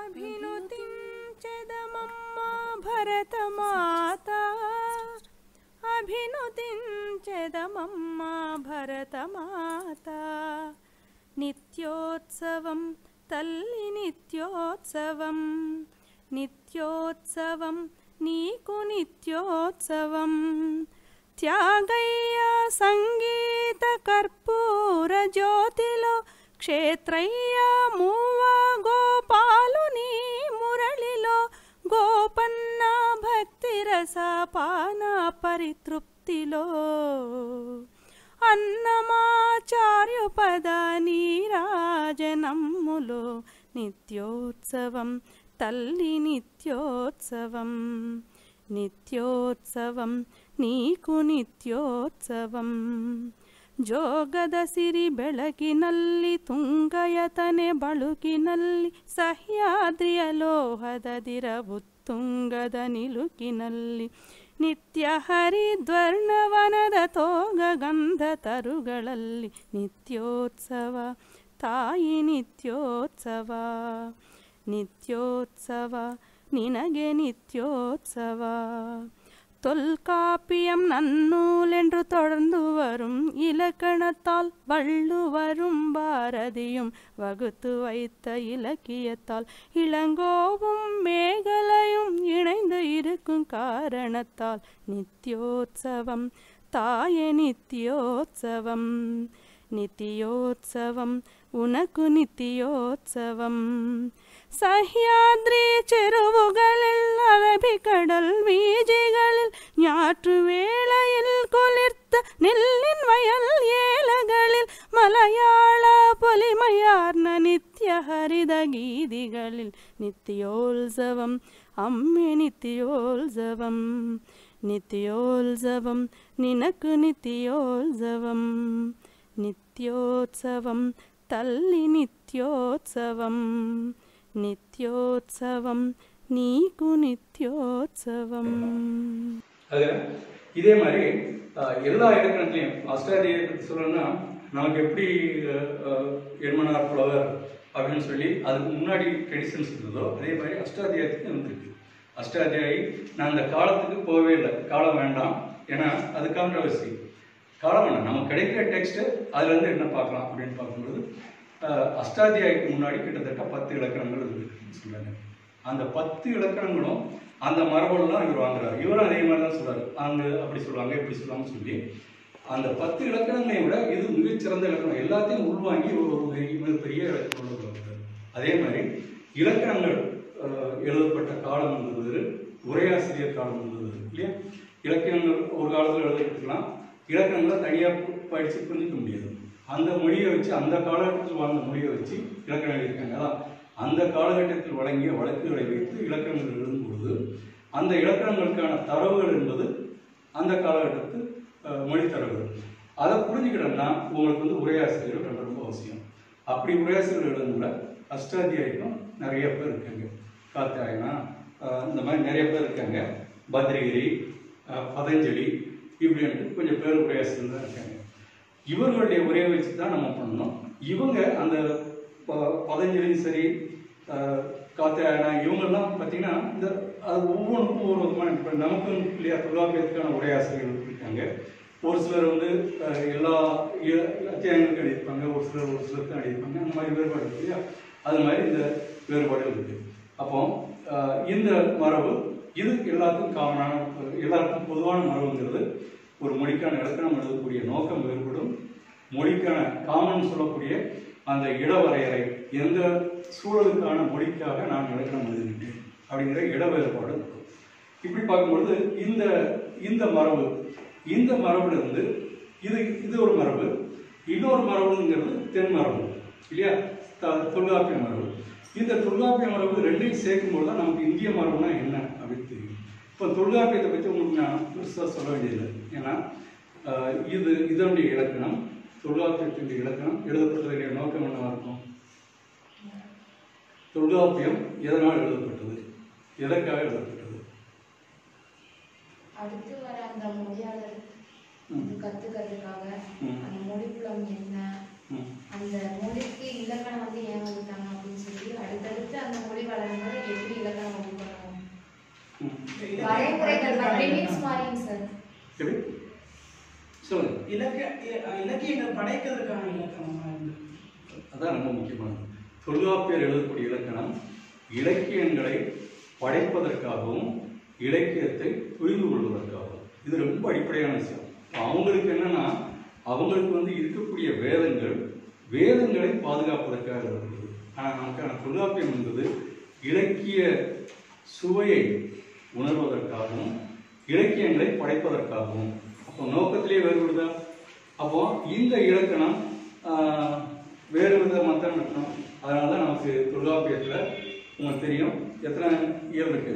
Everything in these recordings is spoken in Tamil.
అభినుతించెదమమ్మ భరతమాత అభినుతించెదమమ్మ భరతమాత నిత్యోత్సవం తల్లి నిత్యోత్సవం నిత్యోత్సవం నీకు నిత్యోత్సవం త్యాగయ్య సంగీత కర్పూర జ్యోతిలో క్షేత్రయ్య మూవ గోపాలుని మురళిలో గోపన్న భక్తి రసపాన పరితృప్తిలో అన్నమాచార్యుపద నీరాజనమ్ములో నిత్యోత్సవం తల్లి నిత్యోత్సవం నిత్యోత్సవం నీకు ನಿತ್ಯೋತ್ಸವಂ ಜೋಗದ ಸಿರಿ ಬೆಳಕಿನಲ್ಲಿ ತುಂಗಯತನೆ ಬಳುಕಿನಲ್ಲಿ ಸಹ್ಯಾದ್ರಿಯ ಲೋಹದದಿರವು ತುಂಗದ ನಿಲುಕಿನಲ್ಲಿ ನಿತ್ಯ ಹರಿದ್ವರ್ಣವನದ ತೋಗ ಗಂಧ ತರುಗಳಲ್ಲಿ ನಿತ್ಯೋತ್ಸವ ತಾಯಿ ನಿತ್ಯೋತ್ಸವ ನಿತ್ಯೋತ್ಸವ ನಿನಗೆ ನಿತ್ಯೋತ್ಸವ தொல்காப்பியம் நன்னூலென்று தொடர்ந்து வரும் இலக்கணத்தால் வள்ளுவரும் பாரதியும் வகுத்து வைத்த இலக்கியத்தால் இளங்கோவும் மேகலையும் இணைந்து இருக்கும் காரணத்தால் நித்யோத்சவம் தாய நித்யோத்சவம் நித்தியோத்சவம் உனக்கு நித்தியோத்சவம் സഹ്യാദ്രി ചെരുവുകളിൽ അറബിക്കടൽ വീജികളിൽ ഞാറ്റുവേളയിൽ കൊലിർത്ത നെല്ലിൻ വയൽ ഏലകളിൽ മലയാള പൊലിമയാർന്ന നിത്യഹരിത ഗീതികളിൽ നിത്യോത്സവം അമ്മ നിത്യോത്സവം നിത്യോത്സവം നിനക്ക് നിത്യോത്സവം నిత్యోత్సవం తల్లి నిత్యోత్సవం నిత్యోత్సవం నీకు నిత్యోత్సవం அது இதே மாதிரி அஹ், எல்லா இலக்கணத்துலையும் அஷ்டாதியை பற்றி சொல்லணும்னா நமக்கு எப்படி அஹ், அஹ், எண்மனார் புலவர் அப்படின்னு சொல்லி அதுக்கு முன்னாடி ட்ரெடிஷன்ஸ் இருந்ததோ அதே மாதிரி அஷ்டாத்தியாயத்துக்கு இருந்திருக்கு அஷ்டாத்தியாயி நான் அந்த காலத்துக்கு போகவே இல்லை காலம் வேண்டாம் ஏன்னா அது கான்ட்ரவர்சி காலம் வேண்டாம் நமக்கு கிடைக்கிற டெக்ஸ்ட்டு அதுலேருந்து என்ன பார்க்கலாம் அப்படின்னு பார்க்கும்போது அஹ், அஷ்டாத்தியாய்க்கு முன்னாடி கிட்டத்தட்ட பத்து இலக்கணங்கள் இருக்குன்னு சொல்றாங்க அந்த பத்து இலக்கணங்களும் அந்த மரபெல்லாம் இவர் வாங்குறாரு இவரும் அதே மாதிரி தான் சொல்றாரு அங்க அப்படி சொல்லுவாங்க இப்படி சொல்லுவாங்கன்னு சொல்லி அந்த பத்து இலக்கணங்களை விட இது மிகச்சிறந்த இலக்கணம் எல்லாத்தையும் உள்வாங்கி ஒரு ஒரு மிக பெரிய இலக்கணம் கொடுக்குறாரு அதே மாதிரி இலக்கணங்கள் அஹ், எழுதப்பட்ட காலம் என்பது உரையாசிரியர் காலம் என்பது இல்லையா இலக்கணங்கள் ஒரு காலத்தில் எழுதப்பட்டுக்கலாம் இலக்கணங்களை தனியாக படித்து புரிஞ்சிக்க முடியாது அந்த மொழியை வச்சு அந்த காலகட்டத்தில் வாழ்ந்த மொழியை வச்சு இலக்கணம் எழுதியிருக்காங்க அதான் அந்த காலகட்டத்தில் வழங்கிய வழக்குகளை வைத்து இலக்கணங்கள் எழுதும் பொழுது அந்த இலக்கணங்களுக்கான தரவுகள் என்பது அந்த காலகட்டத்து அஹ், மொழி தரவுகள் அதை புரிஞ்சுக்கிட்டோம்னா உங்களுக்கு வந்து உரையாசிரியர்கள் ரொம்ப ரொம்ப அவசியம் அப்படி உரையாசிரியர்கள் எழுதுனதுல அஷ்டாத்தியாயிக்கும் நிறைய பேர் இருக்காங்க காத்தாயனா அஹ், இந்த மாதிரி நிறைய பேர் இருக்காங்க பத்ரகிரி அஹ், பதஞ்சலி இப்படின்ட்டு கொஞ்சம் பேர் உரையாசிரியர்கள் தான் இருக்காங்க இவர்களுடைய உரையை வச்சு தான் நம்ம பண்ணணும் இவங்க அந்த ப- பதஞ்சலியும் சரி அஹ், காத்தாயனா இவங்கெல்லாம் பார்த்தீங்கன்னா இந்த அது ஒவ்வொன்றுக்கும் ஒவ்வொரு விதமான இப்போ நமக்கு இல்லையா தொழிலாளர்களுக்கான உரையாசிரியர்கள் இருக்காங்க ஒரு சிலர் வந்து அஹ், எல்லா இ- அத்தியாயங்களுக்கும் எழுதியிருப்பாங்க ஒரு சிலர் ஒரு சிலருக்கு எழுதியிருப்பாங்க அந்த மாதிரி வேறுபாடு இருக்கு இல்லையா அது மாதிரி இந்த வேறுபாடுகள் இருக்கு அப்போ அஹ், இந்த மரபு இது எல்லாத்துக்கும் காமனான எல்லாருக்கும் பொதுவான மரபுங்கிறது ஒரு மொழிக்கான இலக்கணம் எழுதக்கூடிய நோக்கம் வேறுபடும் மொழிக்கான காமன் சொல்லக்கூடிய அந்த இட வரையறை எந்த சூழலுக்கான மொழிக்காக நான் இலக்கணம் எழுதுகின்றேன் அப்படிங்கிற இட வேறுபாடு இருக்கும் இப்படி பார்க்கும்பொழுது இந்த இந்த மரபு இந்த மரபுல இருந்து இது இது ஒரு மரபு இன்னொரு மரபுங்கிறது தென் மரபு இல்லையா த- தொல்காப்பிய மரபு இந்த தொல்காப்பிய மரபு ரெண்டையும் சேர்க்கும்போது தான் நமக்கு இந்திய மரபுனா என்ன அப்படின்னு தெரியும் இப்போ தொல்காப்பியத்தை பற்றி உங்களுக்கு நான் பெருசாக சொல்ல வேண்டியதில்லை ஏன்னா ஆஹ், இது இதனுடைய இலக்கணம் தொல்காப்பியத்தினுடைய இலக்கணம் எழுதப்பட்டதுடைய நோக்கம் என்னவா இருக்கும் தொல்காப்பியம் எதனால் எழுதப்பட்டது எதற்காக எழுதப்பட்டது அடுத்து வர அந்த மொழியாளர் ம். இது கத்துக்கிறதுக்காக ம். அந்த மொழி புலம் என்ன ம். அந்த மொழிக்கு இலக்கணம் வந்து ஏன் வகுத்தாங்க அப்படின்னு சொல்லி அடுத்தடுத்து அந்த மொழி வளரும்போது எப்படி இலக்கணம் வகுப்பு பண்ணுவோம் ம். வரைமுறைகள் லிமிட்ஸ் மாறிங்க சார் எப்படி சொல்லுங்க இலக்கிய இ- இலக்கியங்கள் படைக்கிறதுக்கான இலக்கணமா இருந்தது அதான் ரொம்ப முக்கியமானது தொல்காப்பியர் எழுதக்கூடிய இலக்கணம் இலக்கியங்களை படைப்பதற்காகவும் இலக்கியத்தை புரிந்து கொள்வதற்காகவும் இது ரொம்ப அடிப்படையான விஷயம் அவங்களுக்கு என்னன்னா அவங்களுக்கு வந்து இருக்கக்கூடிய வேதங்கள் வேதங்களை பாதுகாப்பதற்காக இருக்கிறது ஆனால் நமக்கான தொல்காப்பியம் என்பது இலக்கிய சுவையை உணர்வதற்காகவும் இலக்கியங்களை படைப்பதற்காகவும் அப்போ நோக்கத்திலே வேறுபடுதா அப்போ இந்த இலக்கணம் ஆஹ், வேறு விதமாக தான் இருக்கணும் அதனால தான் நமக்கு தொல்காப்பியத்தில் உங்களுக்கு தெரியும் எத்தனை இயல் இருக்கு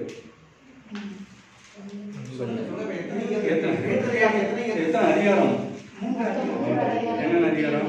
எத்தனை எத்தனை அதிகாரம் என்னென்ன அதிகாரம்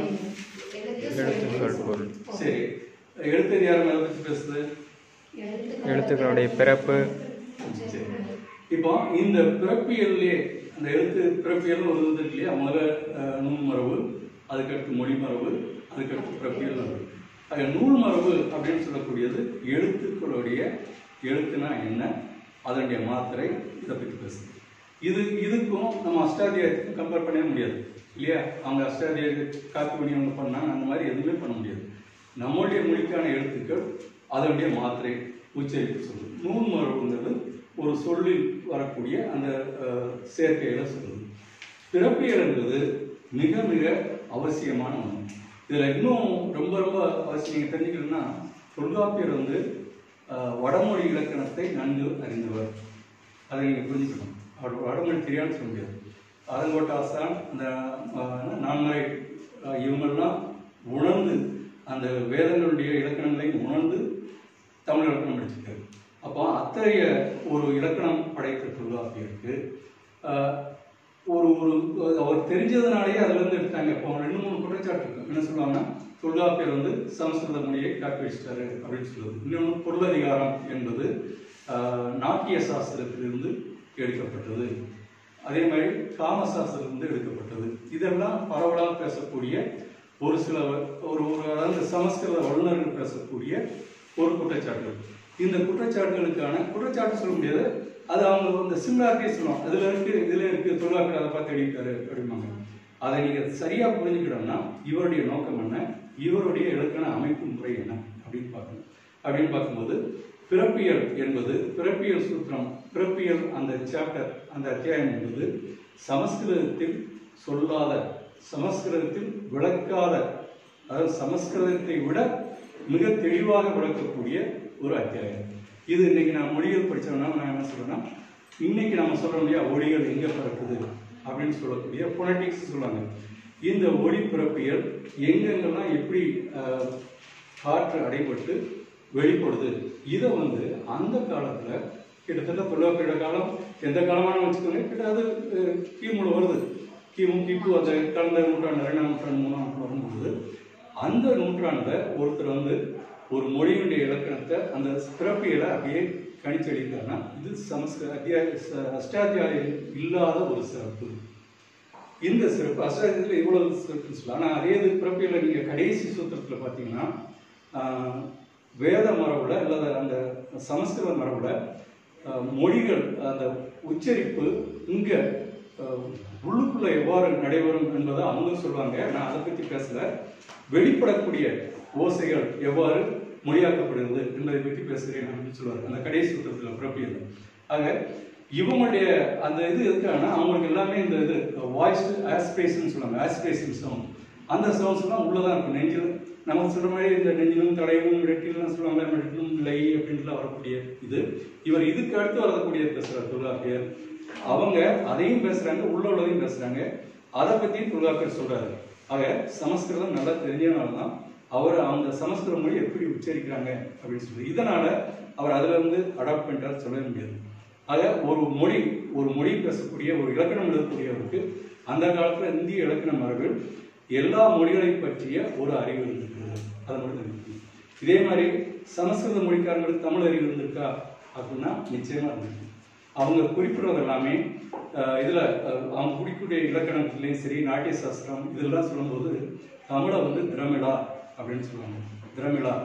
எழுத்துக்கள் பொருள் சரி எழுத்து அதிகாரம் எதை பற்றி பேசுது எழுத்துக்களுடைய பிறப்பு சரி. இப்போ இந்த பிறப்பியல்லே அந்த எழுத்து பிறப்பியல் ஒரு இது இருக்கு இல்லையா முதல்ல அஹ், நூல் மரபு அதுக்கடுத்து மொழி மரபு அதுக்கடுத்து பிறப்பியல் மரபு அது நூல் மரபு அப்படின்னு சொல்லக்கூடியது எழுத்துக்களுடைய எழுத்துனா என்ன அதனுடைய மாத்திரை இதை பற்றி பேசுது இது இதுக்கும் நம்ம அஷ்டாத்தியாயத்துக்கும் கம்பேர் பண்ணவே முடியாது இல்லையா அவங்க அஷ்டாத்தியாய காப்பி பண்ணி அவங்க பண்ணாங்க அந்த மாதிரி எதுவுமே பண்ண முடியாது நம்முடைய மொழிக்கான எழுத்துக்கள் அதனுடைய மாத்திரை உச்சரிப்பு சொல்லுது நூல் மரபுங்கிறது ஒரு சொல்லில் வரக்கூடிய அந்த அஹ், சேர்க்கையில சொல்லுது பிறப்பியல் என்பது மிக மிக அவசியமான ஒன்று இதில் இன்னும் ரொம்ப ரொம்ப அவசியம் நீங்கள் தெரிஞ்சுக்கணும்னா தொல்காப்பியர் வந்து அஹ், வடமொழி இலக்கணத்தை நன்கு அறிந்தவர் அதை நீங்கள் புரிஞ்சுக்கணும் அவர் வடமொழி தெரியாதுன்னு சொல்ல முடியாது ஆலங்கோட்ட ஆசான் அந்த அஹ், நான்மறை அஹ், இவங்கெல்லாம் உணர்ந்து அந்த வேதங்களுடைய இலக்கணங்களை உணர்ந்து தமிழ் இலக்கணம் படிச்சிருக்காரு அப்போ அத்தகைய ஒரு இலக்கணம் படைத்த தொல்காப்பியருக்கு ஆஹ், ஒரு ஒரு அவர் தெரிஞ்சதுனாலேயே அதுலேருந்து எடுத்தாங்க இப்போ ரெண்டு மூணு குற்றச்சாட்டு இருக்கு என்ன சொல்லுவாங்கன்னா தொல்காப்பியர் வந்து சமஸ்கிருத மொழியை காப்பி வச்சிட்டாரு அப்படின்னு சொல்லுது இன்னொன்று பொருளதிகாரம் என்பது ஆஹ், நாட்டிய சாஸ்திரத்திலிருந்து எடுக்கப்பட்டது அதே மாதிரி காமசாஸ்திரத்திலிருந்து எடுக்கப்பட்டது இதெல்லாம் பரவலாக பேசக்கூடிய ஒரு சில ஒரு ஒரு அதாவது சமஸ்கிருத வல்லுநர்கள் பேசக்கூடிய ஒரு குற்றச்சாட்டு இந்த குற்றச்சாட்டுகளுக்கான குற்றச்சாட்டு சொல்ல முடியாது அது அவங்க இந்த சிம்லாக்கே சொல்லுவாங்க அதுல இருக்கு இதுல இருக்கு தொழிலாளர்கள் அதை பார்த்து எழுதிட்டாரு அப்படிம்பாங்க அதை நீங்க சரியா புரிஞ்சுக்கிட்டோம்னா இவருடைய நோக்கம் என்ன இவருடைய இலக்கண அமைப்பு முறை என்ன அப்படின்னு பார்க்கணும் அப்படின்னு பார்க்கும்போது பிறப்பியல் என்பது பிறப்பியல் சூத்திரம் பிறப்பியல் அந்த சாப்டர் அந்த அத்தியாயம் என்பது சமஸ்கிருதத்தில் சொல்லாத சமஸ்கிருதத்தில் விளக்காத அதாவது சமஸ்கிருதத்தை விட மிக தெளிவாக விளக்கக்கூடிய ஒரு அத்தியாயம் இது இன்னைக்கு நான் மொழிகள் படிச்சோம்னா நான் என்ன சொல்றேன்னா இன்னைக்கு நம்ம சொல்றோம் இல்லையா ஒளிகள் எங்க பிறக்குது அப்படின்னு சொல்லக்கூடிய பொனட்டிக்ஸ் சொல்லுவாங்க இந்த ஒளி பிறப்பியல் எங்கெங்கெல்லாம் எப்படி ஆஹ், காற்று அடைபட்டு வெளிப்படுது இதை வந்து அந்த காலத்துல கிட்டத்தட்ட தொழிலாளர்களோட காலம் எந்த காலமான வச்சுக்கோங்க கிட்டத்தட்ட அஹ், கிமுல வருது கிமு கிபு அந்த கடந்த நூற்றாண்டு ரெண்டாம் நூற்றாண்டு மூணாம் நூற்றாண்டு வரும்போது அந்த நூற்றாண்டுல ஒருத்தர் வந்து ஒரு மொழியினுடைய இலக்கணத்தை அந்த பிறப்பியலை அப்படியே கணிச்சு எழுதியிருக்காருன்னா இது சமஸ்கிருத அத்தியாய ச- அஷ்டாத்தியாயம் இல்லாத ஒரு சிறப்பு இந்த சிறப்பு அஷ்டாத்தியத்தில் இவ்வளவு சிறப்புன்னு சொல்லலாம் ஆனால் அதே இது பிறப்பியல நீங்கள் கடைசி சூத்திரத்தில் பார்த்தீங்கன்னா ஆஹ், வேத மரபுல அல்லது அந்த சமஸ்கிருத மரபுல ஆஹ், மொழிகள் அந்த உச்சரிப்பு இங்கே உள்ளுக்குள்ள எவ்வாறு நடைபெறும் என்பதை அவங்க சொல்லுவாங்க நான் அதை பற்றி பேசல வெளிப்படக்கூடிய ஓசைகள் எவ்வாறு மொழியாக்கப்படுகிறது என்பதை பற்றி பேசுகிறேன் அப்படின்னு சொல்லுவார் அந்த கடைசி சூத்திரத்தில் பிறப்பியல் ஆக இவங்களுடைய அந்த இது இருக்காங்கன்னா அவங்களுக்கு எல்லாமே இந்த இது வாய்ஸ் ஆஸ்பிரேஷன் சொல்லுவாங்க ஆஸ்பிரேஷன் சவுண்ட் அந்த சவுண்ட்ஸ் எல்லாம் உள்ளதான் இருக்கும் நெஞ்சில் நம்ம சொல்ற மாதிரி இந்த நெஞ்சிலும் தலையிலும் வெட்டிலும் சொல்லுவாங்க வெட்டிலும் லை அப்படின்ட்டுலாம் வரக்கூடிய இது இவர் இதுக்கு அடுத்து வரக்கூடிய பேசுறார் தொழிலாளர் அவங்க அதையும் பேசுறாங்க உள்ள உள்ளதையும் பேசுறாங்க அதை பத்தியும் தொழிலாளர் சொல்றாரு ஆக சமஸ்கிருதம் நல்லா தெரிஞ்சனால தான் அவர் அந்த சமஸ்கிருத மொழி எப்படி உச்சரிக்கிறாங்க அப்படின்னு சொல்லி இதனால அவர் அதுல இருந்து அடாப்ட் பண்ணிட்டார் சொல்லவே முடியாது ஆக ஒரு மொழி ஒரு மொழி பேசக்கூடிய ஒரு இலக்கணம் எழுதக்கூடியவருக்கு அந்த காலத்துல இந்திய இலக்கண மரபில் எல்லா மொழிகளை பற்றிய ஒரு அறிவு இருந்திருக்கிறது அது மட்டும் தெரிஞ்சுக்கணும். இதே மாதிரி சமஸ்கிருத மொழிக்காரங்களுக்கு தமிழ் அறிவு இருந்திருக்கா அப்படின்னா நிச்சயமா இருந்திருக்கு அவங்க குறிப்பிடுறது எல்லாமே அஹ், இதுல அஹ், அவங்க குறிப்பிட்ட இலக்கணத்திலையும் சரி நாட்டிய சாஸ்திரம் இதெல்லாம் சொல்லும்போது தமிழை வந்து திரமிழா அப்படின்னு சொல்லுவாங்க திரமிழா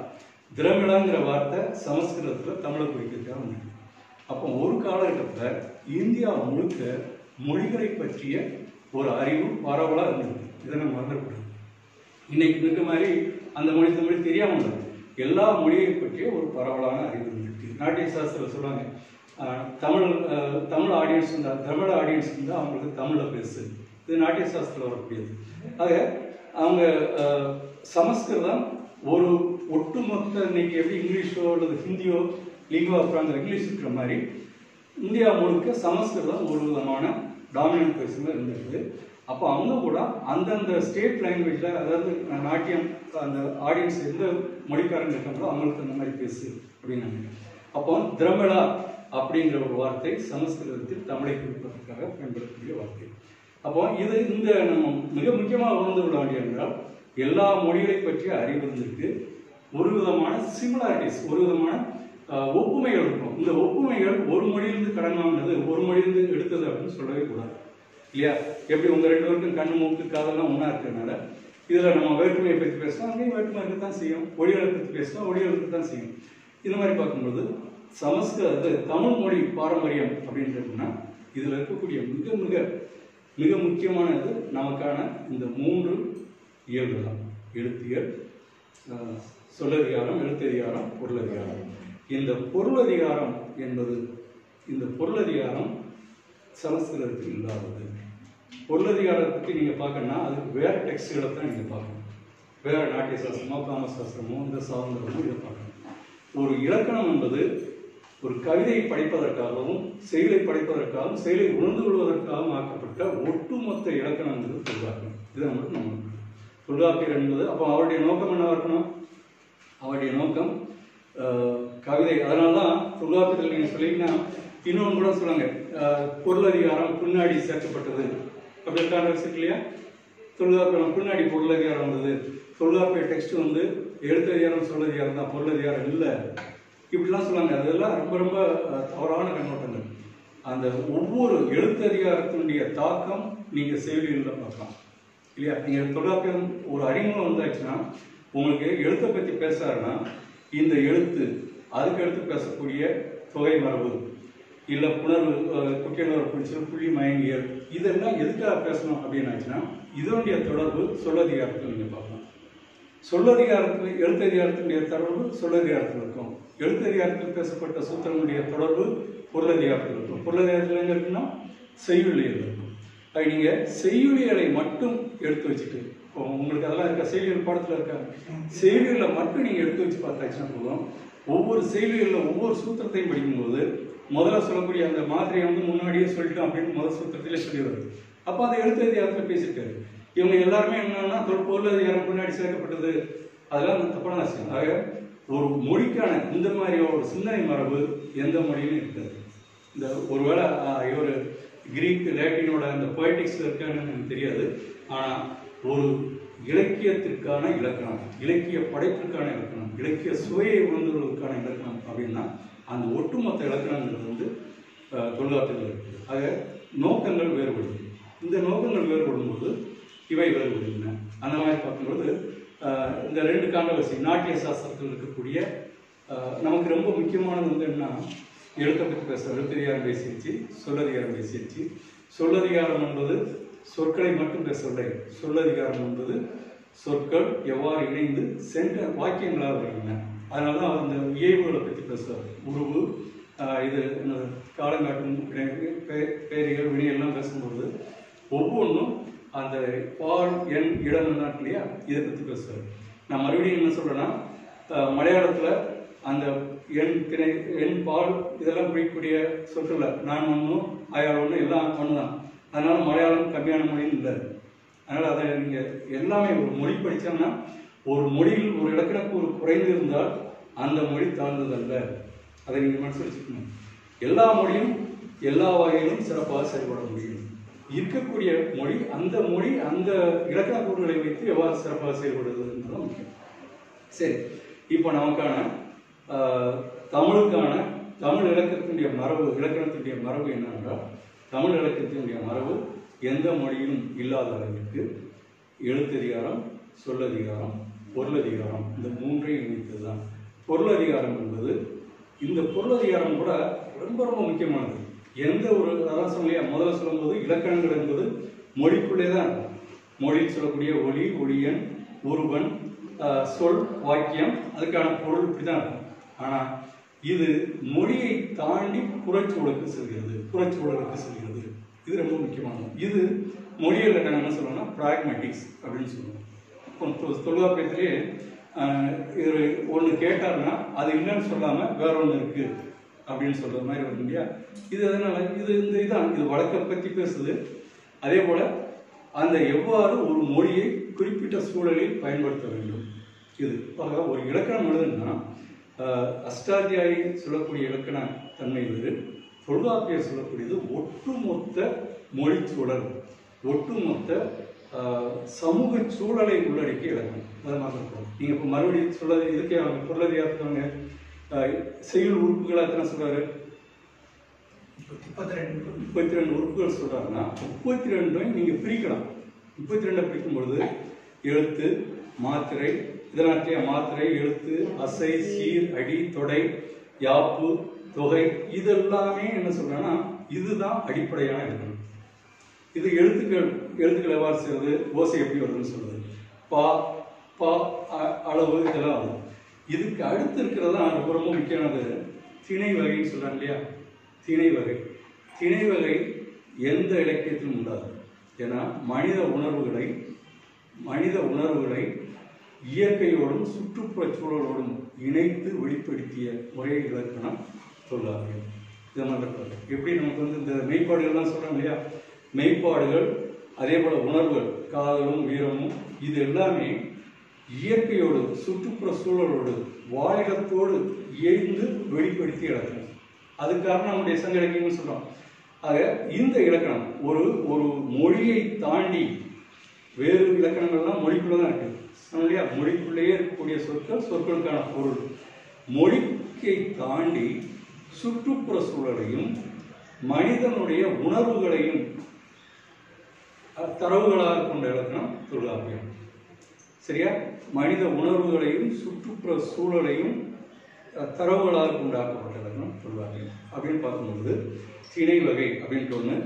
திரமிழாங்கிற வார்த்தை சமஸ்கிருதத்தில் தமிழை குறிக்கிறதுக்காக வந்தது அப்போ ஒரு காலகட்டத்தில் இந்தியா முழுக்க மொழிகளை பற்றிய ஒரு அறிவு பரவலாக இருந்தது இதை நம்ம மறந்துடக்கூடாது இன்னைக்கு இருக்க மாதிரி அந்த மொழி இந்த மொழி தெரியாமல் இருந்தது எல்லா மொழியை பற்றிய ஒரு பரவலான அறிவு இருந்துச்சு நாட்டிய சாஸ்திரம் சொல்லுவாங்க ஆஹ், தமிழ் ஆஹ், தமிழ் ஆடியன்ஸ் இருந்தால் தமிழ் ஆடியன்ஸ் இருந்தால் அவங்களுக்கு தமிழில் பேசு இது நாட்டிய சாஸ்திரம் வரக்கூடியது ஆக அவங்க ஆஹ், சமஸ்கிருதம் ஒரு ஒட்டுமொத்த இன்னைக்கு எப்படி இங்கிலீஷோ அல்லது ஹிந்தியோ லிங்குவா ஃப்ராங்கிற இங்கிலீஷ் இருக்கிற மாதிரி இந்தியா முழுக்க சமஸ்கிருதம் ஒரு விதமான டாமினன்ட் பேசுமே இருந்திருக்கு அப்போ அவங்க கூட அந்தந்த ஸ்டேட் லாங்குவேஜில் அதாவது நாட்டியம் அந்த ஆடியன்ஸ் எந்த மொழிக்காரங்க இருக்காங்களோ அவங்களுக்கு அந்த மாதிரி பேசு அப்படின்னாங்க அப்போ திரமிழா அப்படிங்கிற ஒரு வார்த்தை சமஸ்கிருதத்தில் தமிழை குறிப்பதற்காக பயன்படுத்தக்கூடிய வார்த்தை அப்போ இது இந்த நம்ம மிக முக்கியமாக உணர்ந்து கொள்ள வேண்டிய என்றால் எல்லா மொழிகளை பற்றிய அறிவு இருந்திருக்கு ஒரு விதமான சிமிலாரிட்டிஸ் ஒரு விதமான ஆஹ், ஒப்புமைகள் இருக்கும் இந்த ஒப்புமைகள் ஒரு மொழியிலிருந்து கடன் வாங்கினது ஒரு மொழியிலிருந்து எடுத்தது அப்படின்னு சொல்லவே கூடாது இல்லையா எப்படி உங்க ரெண்டு பேருக்கும் கண்ணு மூக்கு காதெல்லாம் ஒன்றா இருக்கிறதுனால இதுல நம்ம வேற்றுமையை பற்றி பேசினா அங்கேயும் வேற்றுமை இருக்க தான் செய்யும் ஒளிகளை பற்றி பேசினா ஒளிகள் இருக்க தான் செய்யும் இந்த மாதிரி பார்க்கும்போது சமஸ்கிருத தமிழ் மொழி பாரம்பரியம் அப்படின்றதுன்னா இதுல இருக்கக்கூடிய மிக மிக மிக முக்கியமானது நமக்கான இந்த மூன்று இயல்பு தான் எழுத்தியல் ஆஹ், சொல்லதிகாரம் எழுத்ததிகாரம் பொருளதிகாரம் இந்த பொருளதிகாரம் என்பது இந்த பொருளதிகாரம் சமஸ்கிருதத்தில் இல்லாதது பொருளதிகாரத்தை பற்றி நீங்கள் பார்க்கணும்னா அதுக்கு வேற டெக்ஸ்ட்களை தான் நீங்கள் பார்க்கணும் வேற நாட்டிய சாஸ்திரமோ காம சாஸ்திரமோ இந்த சாதனமோ இதை பார்க்கணும் ஒரு இலக்கணம் என்பது ஒரு கவிதையை படிப்பதற்காகவும் செயலை படிப்பதற்காகவும் செயலை உணர்ந்து கொள்வதற்காகவும் ஆக்கப்பட்ட ஒட்டுமொத்த இலக்கணம் என்பது தொல்காப்பியம் இதை மட்டும் நம்ம தொல்காப்பியர் என்பது அப்போ அவருடைய நோக்கம் என்னவா இருக்கணும் அவருடைய நோக்கம் அஹ், கவிதை அதனால தான் தொல்காப்பியத்தில் நீங்கள் சொல்லிங்கன்னா இன்னொன்று கூட சொல்லுவாங்க அஹ், பொருளதிகாரம் பின்னாடி சேர்க்கப்பட்டது அப்படி கான்வெர்ஸ் இருக்கு இல்லையா தொல்காப்பியம் பின்னாடி பொருளதிகாரம் வந்தது தொல்காப்பிய டெக்ஸ்ட் வந்து எழுத்ததிகாரம் சொல்லதிகாரம் தான் பொருளதிகாரம் இல்லை இப்படிலாம் சொல்லுவாங்க அதெல்லாம் ரொம்ப ரொம்ப அஹ், தவறான கண்ணோட்டங்கள் அந்த ஒவ்வொரு எழுத்ததிகாரத்தினுடைய தாக்கம் நீங்கள் செயலிகளில் பார்க்கலாம் இல்லையா நீங்கள் தொல்காப்பியம் ஒரு அறிமுகம் வந்தாச்சுன்னா உங்களுக்கு எழுத்தை பற்றி பேசுறாருன்னா இந்த எழுத்து அதுக்கு அடுத்து பேசக்கூடிய தொகை மரபு இல்லை புணர்வு அஹ், குட்டியனவர் பிடிச்சல் புள்ளி மயங்கியல் இதெல்லாம் எதுக்காக பேசணும் அப்படின்னாச்சுன்னா இதனுடைய தொடர்பு சொல்லதிகாரத்தில் நீங்கள் பார்க்கலாம் சொல்லதிகாரத்தில் எழுத்ததிகாரத்தினுடைய தொடர்பு சொல்லதிகாரத்தில் இருக்கும் எழுத்ததிகாரத்தில் பேசப்பட்ட சூத்திரங்களுடைய தொடர்பு பொருளதிகாரத்தில் இருக்கும் பொருளதிகாரத்தில் எங்க இருக்குன்னா செய்யுளியல் இருக்கும் அது நீங்க செய்யுளியலை மட்டும் எடுத்து வச்சுட்டு இப்போ உங்களுக்கு அதெல்லாம் இருக்க செய்திகள் பாடத்தில் இருக்காங்க செய்திகளை மட்டும் நீங்க எடுத்து வச்சு பார்த்தாச்சுன்னா போதும் ஒவ்வொரு செய்திகளில் ஒவ்வொரு சூத்திரத்தையும் படிக்கும்போது முதல்ல சொல்லக்கூடிய அந்த மாதிரியை வந்து முன்னாடியே சொல்லிட்டோம் அப்படின்னு முதல் சூத்திரத்திலே சொல்லிடுறது அப்போ அதை எழுத்து அதிகாரத்தில் பேசிட்டாரு இவங்க எல்லாருமே என்னன்னா தொல் பொருள் அதிகாரம் முன்னாடி சேர்க்கப்பட்டது அதெல்லாம் அந்த தப்பான விஷயம் ஆக ஒரு மொழிக்கான இந்த மாதிரி ஒரு சிந்தனை மரபு எந்த மொழியிலும் இருக்காது இந்த ஒருவேளை ஆஹ், இவர் கிரீக் லேட்டினோட அந்த பொயட்டிக்ஸ்ல இருக்கான்னு எனக்கு தெரியாது ஆனா ஒரு இலக்கியத்திற்கான இலக்கணம் இலக்கிய படைப்பிற்கான இலக்கணம் இலக்கிய சுவையை உணர்ந்துவதற்கான இலக்கணம் அப்படின்னா அந்த ஒட்டுமொத்த இலக்கணங்கிறது வந்து ஆஹ், தொல்காப்பியத்தில் இருக்குது ஆக நோக்கங்கள் வேறுபடுது இந்த நோக்கங்கள் வேறுபடும்போது இவை வேறுபடுகின்றன அந்த மாதிரி பார்க்கும்போது ஆஹ், இந்த ரெண்டு காண்டவசி நாட்டிய சாஸ்திரத்தில் இருக்கக்கூடிய ஆஹ், நமக்கு ரொம்ப முக்கியமானது வந்து என்ன எழுத்தை பற்றி பேச எழுத்ததிகாரம் பேசிடுச்சு சொல்லதிகாரம் பேசிடுச்சு சொல்லதிகாரம் என்பது சொற்களை மட்டும் பேசவில்லை சொல்லதிகாரம் என்பது சொற்கள் எவ்வாறு இணைந்து சென்ற வாக்கியங்களாக வருகின்றன அதனால தான் அவர் இந்த இயல்புகளை பற்றி பேசுவார் உருவு ஆஹ், இது என்னது, காலங்காட்டும் வினை- பே- பேரிகள் வினையெல்லாம் பேசும்போது ஒவ்வொன்றும் அந்த பால் எண் இடம் எல்லாம் இருக்கு இல்லையா இதை பற்றி பேசுவார் நான் மறுபடியும் என்ன சொல்றேன்னா அஹ், மலையாளத்துல அந்த எண் திணை எண் பால் இதெல்லாம் குறிக்கக்கூடிய சொற்கள் நான் ஒன்றும் அயாள் ஒன்று எல்லாம் ஒன்று தான் அதனால மலையாளம் கம்மியான மொழின்னு இல்லை அதனால அதை நீங்க எல்லாமே ஒரு மொழி படிச்சோம்னா ஒரு மொழியில் ஒரு இலக்கணக்கூறு குறைந்து இருந்தால் அந்த மொழி தாழ்ந்ததல்ல அதை நீங்க மனசு வச்சுக்கணும் எல்லா மொழியும் எல்லா வகையிலும் சிறப்பாக செயல்பட முடியும் இருக்கக்கூடிய மொழி அந்த மொழி அந்த இலக்கண கூறுகளை வைத்து எவ்வாறு சிறப்பாக செயல்படுதுன்றது முக்கியம் சரி இப்போ நமக்கான ஆஹ், தமிழுக்கான தமிழ் இலக்கத்தினுடைய மரபு இலக்கணத்தினுடைய மரபு என்னவென்றால் தமிழ் இலக்கத்தினுடைய மரபு எந்த மொழியிலும் இல்லாத அளவிற்கு எழுத்ததிகாரம் சொல்லதிகாரம் பொருளதிகாரம் இந்த மூன்றையும் இணைத்தது தான் பொருளதிகாரம் என்பது இந்த பொருளதிகாரம் கூட ரொம்ப ரொம்ப முக்கியமானது எந்த ஒரு அதான் சொல்லியா முதல்ல சொல்லும்போது இலக்கணங்கள் என்பது மொழிக்குள்ளே தான் இருக்கும் மொழியில் சொல்லக்கூடிய ஒளி ஒளியன் உருவன் ஆஹ், சொல் வாக்கியம் அதுக்கான பொருள் இப்படி தான் இருக்கும் ஆனால் இது மொழியை தாண்டி புறச்சூழலுக்கு செல்கிறது புறச்சூழலுக்கு செல்கிறது இது ரொம்ப முக்கியமானது இது மொழியில் இலக்கணம் என்ன சொல்லணும்னா ப்ராக்மெட்டிக்ஸ் அப்படின்னு சொல்லுவோம் இப்போ தொ- தொல்காப்பியத்திலே ஆஹ், இவர் ஒன்று கேட்டாருன்னா அது இல்லைன்னு சொல்லாமல் வேற ஒன்று இருக்கு அப்படின்னு சொல்ற மாதிரி வரும் இல்லையா இது அதனால இது இந்த இதான் இது வழக்கை பற்றி பேசுது அதே போல அந்த எவ்வாறு ஒரு மொழியை குறிப்பிட்ட சூழலில் பயன்படுத்த வேண்டும் இது ஆக ஒரு இலக்கணம் எழுதுனா ஆஹ், அஷ்டாத்தியாயி சொல்லக்கூடிய இலக்கண தன்மை இது தொல்காப்பியர் சொல்லக்கூடியது ஒட்டுமொத்த மொழிச்சூழல் ஒட்டுமொத்த ஆஹ், சமூக சூழலை உள்ளடக்கிய இலக்கணம் அதை மாற்றப்படும் நீங்கள் இப்போ மறுபடியும் சொல்ல இதுக்கே அவங்க பொருளதிகாரத்தவங்க செயல் உறுப்புகள் எத்தனை சொல்றாரு முப்பத்தி ரெண்டு முப்பத்தி ரெண்டு உறுப்புகள் சொல்றாங்கன்னா முப்பத்தி ரெண்டையும் நீங்க பிரிக்கலாம் முப்பத்தி ரெண்டை பிரிக்கும் பொழுது எழுத்து மாத்திரை இதனாற்றிய மாத்திரை எழுத்து அசை சீர் அடி தொடை யாப்பு தொகை இதெல்லாமே என்ன சொல்றேன்னா இதுதான் அடிப்படையான இலக்கணம் இது எழுத்துக்கள் எழுத்துக்கள் எவ்வாறு செய்வது ஓசை எப்படி வருதுன்னு சொல்றது பா பா அ- அளவு இதெல்லாம் வரும் இதுக்கு அடுத்து இருக்கிறது தான் ரொம்ப ரொம்ப முக்கியமானது திணை வகைன்னு சொல்றாங்க இல்லையா திணை வகை திணை வகை எந்த இலக்கியத்திலும் உண்டாது ஏன்னா மனித உணர்வுகளை மனித உணர்வுகளை இயற்கையோடும் சுற்றுப்புறச் சூழலோடும் இணைத்து வெளிப்படுத்திய ஒரே இலக்கணம் தொல்லாவியம் இதை மறக்கக்கூடாது எப்படி நமக்கு வந்து இந்த மெய்ப்பாடுகள்லாம் சொல்றாங்க இல்லையா மெய்ப்பாடுகள் அதே போல உணர்வுகள் காதலும் வீரமும் இது எல்லாமே இயற்கையோடு சுற்றுப்புற சூழலோடு வாழிடத்தோடு இயைந்து வெளிப்படுத்தி இலக்கணம் அதுக்கு காரணம் நம்முடைய சங்க இலக்கியம்னு சொல்றோம் ஆக இந்த இலக்கணம் ஒரு ஒரு மொழியை தாண்டி வேறு இலக்கணங்கள்லாம் மொழிக்குள்ள தான் இருக்கு சொன்னோம் இல்லையா மொழிக்குள்ளேயே இருக்கக்கூடிய சொற்கள் சொற்களுக்கான பொருள் மொழிக்கை தாண்டி சுற்றுப்புற சூழலையும் மனிதனுடைய உணர்வுகளையும் அஹ், தரவுகளாக கொண்ட இலக்கணம் தொல்காப்பியம் சரியா மனித உணர்வுகளையும் சுற்றுப்புற சூழலையும் அஹ், தரவுகளாக கொண்டாக்கப்பட்ட இலக்கணம் தொல்காப்பியம் அப்படின்னு பார்க்கும்போது திணை வகை அப்படின்ட்டு ஒன்று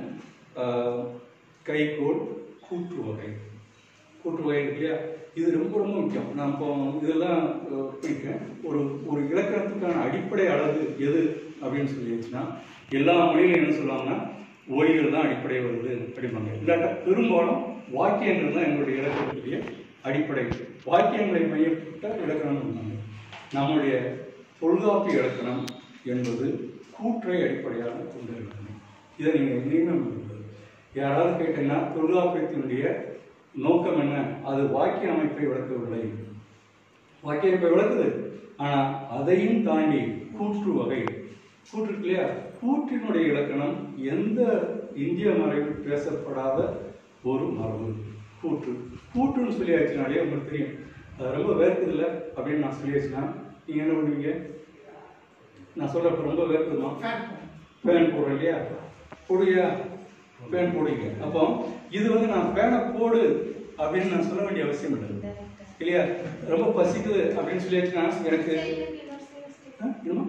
கைகோள் கூற்று வகை கூற்று வகை இருக்கு இல்லையா இது ரொம்ப ரொம்ப முக்கியம் நான் இப்போ இதெல்லாம் அஹ், பிடிக்கிறேன் ஒரு ஒரு இலக்கணத்துக்கான அடிப்படை அளவு எது அப்படின்னு சொல்லிடுச்சுன்னா எல்லா மொழியிலும் என்ன சொல்லுவாங்கன்னா ஒலிகள் தான் அடிப்படை வருது அப்படிம்பாங்க இல்லாட்டா பெரும்பாலும் வாக்கியங்கள் தான் எங்களுடைய இலக்கணத்துடைய அடிப்படை வாக்கியங்களை மையப்பட்ட இலக்கணம் இருந்தாங்க நம்முடைய தொல்காப்பிய இலக்கணம் என்பது கூற்றை அடிப்படையாக கொண்ட இலக்கணம் இதை நீங்கள் எங்கேயுமே மறக்கக்கூடாது. யாராவது கேட்டீங்கன்னா தொல்காப்பியத்தினுடைய நோக்கம் என்ன அது வாக்கிய அமைப்பை விளக்கவில்லை வாக்கிய அமைப்பை விளக்குது ஆனா அதையும் தாண்டி கூற்று வகை கூற்று இருக்கு இல்லையா கூற்றினுடைய இலக்கணம் எந்த இந்திய மரபில் பேசப்படாத ஒரு மரபு கூற்று கூற்றுன்னு சொல்லியாச்சுனாலே உங்களுக்கு தெரியும் அது ரொம்ப வேர்க்குது இல்லை அப்படின்னு நான் சொல்லியாச்சுன்னா நீங்க என்ன பண்ணுவீங்க நான் சொல்றப்ப ரொம்ப வேர்க்குதுமா ஃபேன் போடுறேன் இல்லையா போடுவியா ஃபேன் போடுவீங்க அப்போ இது வந்து நான் ஃபேனை போடு அப்படின்னு நான் சொல்ல வேண்டிய அவசியம் இல்லை இல்லையா ரொம்ப பசிக்குது அப்படின்னு சொல்லியாச்சுன்னா எனக்கு ஆ, என்னம்மா?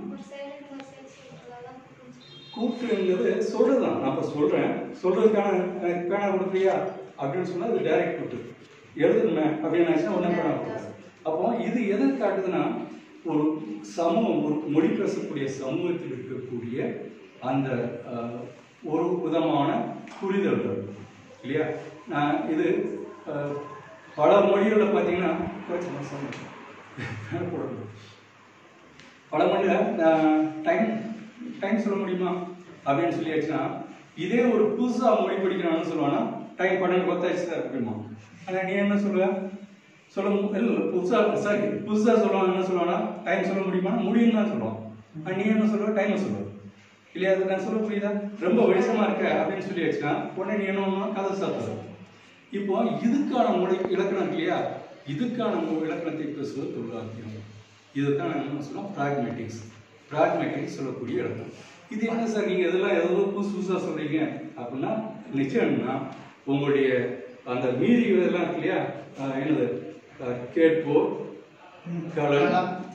கூற்றுங்கிறது சொல்றதுதான் நான் இப்ப சொல்றேன் சொல்றதுக்கான எனக்கு பேனா கொடுக்குறியா அப்படின்னு சொன்னா அது டைரக்ட் கூற்று எழுதுமே அப்படின்னு நினைச்சா ஒன்றும் பேனா கொடுக்குறது அப்போ இது எதை காட்டுதுன்னா ஒரு சமூகம் ஒரு மொழி பேசக்கூடிய சமூகத்தில் இருக்கக்கூடிய அந்த அஹ், ஒரு விதமான புரிதல்கள் இல்லையா நான் இது அஹ், பல மொழிகளில் பார்த்தீங்கன்னா கொஞ்சம் சமூகம். பேனா போடணும் பல மணியில் டைம் டைம் சொல்ல முடியுமா அப்படின்னு சொல்லியாச்சுன்னா இதே ஒரு புதுசா மொழி படிக்கிறான்னு சொல்லுவானா டைம் பன்னெண்டு பத்தாச்சு தான் இருக்குமா ஆனால் நீ என்ன சொல்லுவ சொல்ல மு- இல்ல இல்ல, புதுசா சாரி புதுசா சொல்லுவான் என்ன சொல்லுவானா டைம் சொல்ல முடியுமா முடியும் தான் சொல்லுவான் ஆனா நீ என்ன சொல்லுவ டைம் சொல்லுவ இல்லையா அது நான் சொல்ல புரியுதா ரொம்ப வெளிச்சமா இருக்க அப்படின்னு சொல்லியாச்சுன்னா உடனே நீ என்ன பண்ணுவா கதை சாப்பிடுற இப்போ இதுக்கான மொழி இலக்கணம் இருக்கு இல்லையா இதுக்கான மொ- இலக்கணத்தை பேசுவது தொல்காப்பியம் இதுதான் நான் என்ன சொல்லுவோம் ப்ராக்மெட்டிக்ஸ் ப்ராக்மெட்டிக்ஸ் சொல்லக்கூடிய இலக்கணம் இது என்ன சார் நீங்கள் இதெல்லாம் ஏதோ புதுசு புதுசாக சொல்கிறீங்க அப்படின்னா நிச்சயம்னா உங்களுடைய அந்த மீறி இதெல்லாம் இருக்கு இல்லையா ஆஹ் என்னது ஆஹ் கேட்போர் களம்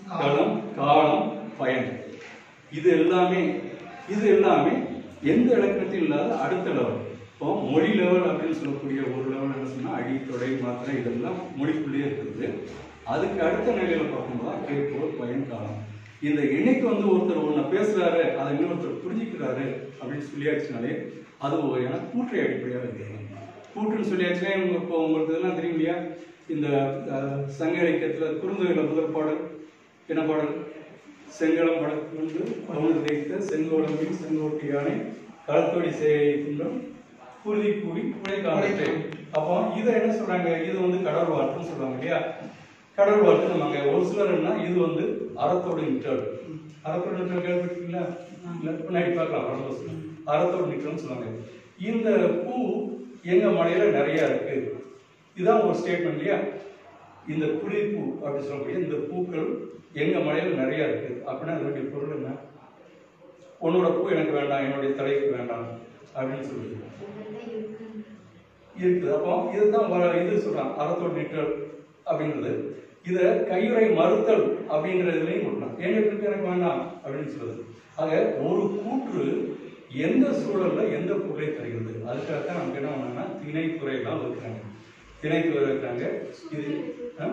களம் காலம் பயன் இது எல்லாமே இது எல்லாமே எந்த இலக்கணத்தையும் இல்லாத அடுத்த லெவல் இப்போ மொழி லெவல் அப்படின்னு சொல்லக்கூடிய ஒரு லெவல் என்ன சொன்னா அடி தொடை மாத்திரை இதெல்லாம் மொழிக்குள்ளேயே இருக்குது அதுக்கு அடுத்த நிலையில பார்க்கும்போது தான் கேட்போர் பயன் காலம் இந்த எண்ணிக்கை வந்து ஒருத்தர் ஒன்று பேசுறாரு அதை இன்னொருத்தர் புரிஞ்சுக்கிறாரு அப்படின்னு சொல்லியாச்சுனாலே அது ஒரு வகையான கூற்றை அடிப்படையாக இருக்குது கூற்றுன்னு சொல்லியாச்சுன்னா இவங்க இப்போ உங்களுக்கு இதெல்லாம் தெரியும் இல்லையா இந்த அஹ், சங்க இலக்கியத்தில் குறுந்தொகையில் முதல் பாடல் என்ன பாடல் செங்கலம் படத்தில் வந்து பவுன் தைத்த செங்கோடம்பின் செங்கோட்டு யானை களத்தொடி சேவை துண்டம் குருதி கூடி புழை காலத்தை அப்போ இதை என்ன சொல்றாங்க இது வந்து கடவுள் வாழ்த்துன்னு சொல்லுவாங்க இல்லையா கடவுள் வாழ்த்து நம்ம ஒரு சிலர் என்ன இது வந்து அறத்தோடு நிற்றல் அறத்தோடு நிற்றல் கேள்விப்பட்டீங்களா இல்ல, பின்னாடி பார்க்கலாம் வரலாறு அறத்தோடு நிற்றல்னு சொல்லுவாங்க இந்த பூ எங்க மலையில நிறைய இருக்கு இதுதான் ஒரு ஸ்டேட்மெண்ட் இல்லையா இந்த குளிர்பூ அப்படின்னு சொல்லக்கூடிய இந்த பூக்கள் எங்க மலையில நிறைய இருக்கு அப்படின்னா அதனுடைய பொருள் என்ன உன்னோட பூ எனக்கு வேண்டாம் என்னுடைய தலைக்கு வேண்டாம் அப்படின்னு சொல்லுது இருக்குது அப்போ இதுதான் வர இது சொல்றான் அறத்தோடு நிற்றல் அப்படின்றது இதை கையுறை மறுத்தல் அப்படின்றதுலையும் கொடுக்கலாம் எங்களுக்கு இருக்கு எனக்கு வேண்டாம் அப்படின்னு சொல்லுது ஆக ஒரு கூற்று எந்த சூழல்ல எந்த பொருளை தருகிறது அதுக்காகத்தான் நமக்கு என்ன பண்ணாங்கன்னா திணைத்துறையெல்லாம் இருக்கிறாங்க திணைத்துறை இருக்கிறாங்க இது ஆ?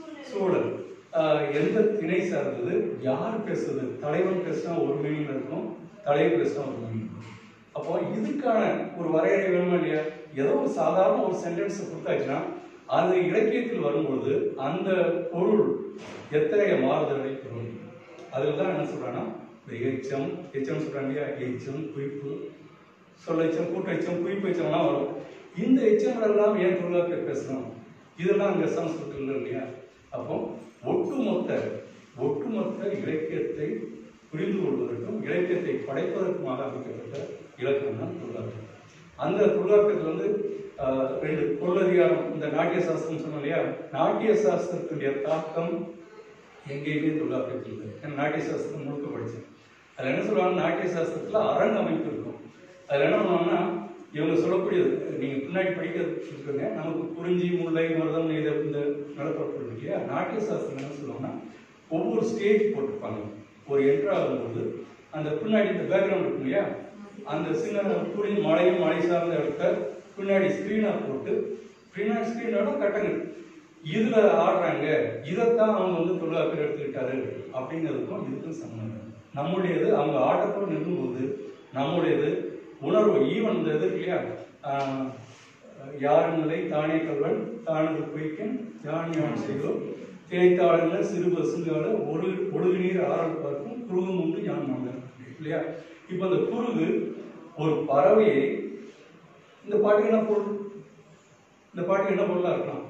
சூழல் ஆஹ் எந்த திணை சார்ந்தது யார் பேசுறது தலைவன் பேசினா ஒரு மீனிங் இருக்கும் தலைவர் பேசினா ஒரு மீனிங் அப்போ இதுக்கான ஒரு வரையறை வேணுமா இல்லையா ஏதோ ஒரு சாதாரண ஒரு சென்டென்ஸ் கொடுத்தாச்சுன்னா அது இலக்கியத்தில் வரும்பொழுது அந்த பொருள் எத்தகைய மாறுதலை பெறும் அதில் தான் என்ன சொல்றாங்கன்னா இந்த எச்சம் எச்சம் சொல்றாங்க இல்லையா எச்சம் குறிப்பு சொல்லெச்சம் கூட்டெச்சம் குறிப்பு எச்சம்லாம் வரும் இந்த எச்சங்கள் எல்லாம் ஏன் தொழிலாளர் பேசணும் இதெல்லாம் அங்கே சமஸ்கிருதத்தில் இல்லை இல்லையா அப்போ ஒட்டுமொத்த ஒட்டுமொத்த இலக்கியத்தை புரிந்து கொள்வதற்கும் இலக்கியத்தை படைப்பதற்குமாக அமைக்கப்பட்ட இலக்கணம் தான் தொழிலாளர் அந்த தொழிலாளர்கள் வந்து ஆஹ், ரெண்டு பொருளதிகாரம் இந்த நாட்டிய சாஸ்திரம் சொன்னோம் இல்லையா நாட்டிய சாஸ்திரத்துடைய தாக்கம் எங்கேயுமே தொழிலாளர்கள் இல்லை ஏன்னா நாட்டிய சாஸ்திரம் முழுக்க படித்தேன் அதில் என்ன சொல்லுவாங்க நாட்டிய சாஸ்திரத்தில் அரங்க அமைப்பு இருக்கும் அதில் என்ன பண்ணுவாங்கன்னா இவங்க சொல்லக்கூடியது நீங்கள் பின்னாடி படிக்கிறதுக்கு நமக்கு குறிஞ்சி முல்லை மருதம் நெய்த இந்த நிலப்பரப்பு இருக்கு இல்லையா நாட்டிய சாஸ்திரம் என்ன சொல்லுவாங்கன்னா ஒவ்வொரு ஸ்டேஜ் போட்டிருப்பாங்க ஒரு என்ட்ரு ஆகும்போது அந்த பின்னாடி இந்த பேக்ரவுண்ட் இருக்கும் இல்லையா அந்த சின்ன குறிஞ்சி மலையும் மலை சார்ந்த இடத்த பின்னாடி ஸ்க்ரீனாக போட்டு பின்னாடி ஸ்க்ரீனோட கட்டங்கள் இதுல ஆடுறாங்க இதைத்தான் அவங்க வந்து தொழிலாளர் எடுத்துக்கிட்டாரு அப்படிங்கிறதுக்கும் இதுக்கும் சம்பந்தம் நம்முடையது அவங்க ஆட்டத்தோடு நிற்கும்போது நம்முடையது உணர்வு ஈவன் இந்த இது இருக்கு இல்லையா ஆஹ், யார் நிலை தானே கல்வன் தானது குயிக்கன் யான் யான் செய்தோம் திரைத்தாளங்கள் சிறு பசுங்கால ஒரு ஒழுகு நீர் ஆறல் பார்க்கும் குருகும் உண்டு யான் மங்கன் இல்லையா இப்போ அந்த குருகு ஒரு பறவையை இந்த பாட்டுக்கு என்ன பொருள் இந்த பாட்டுக்கு என்ன பொருளா இருக்கலாம்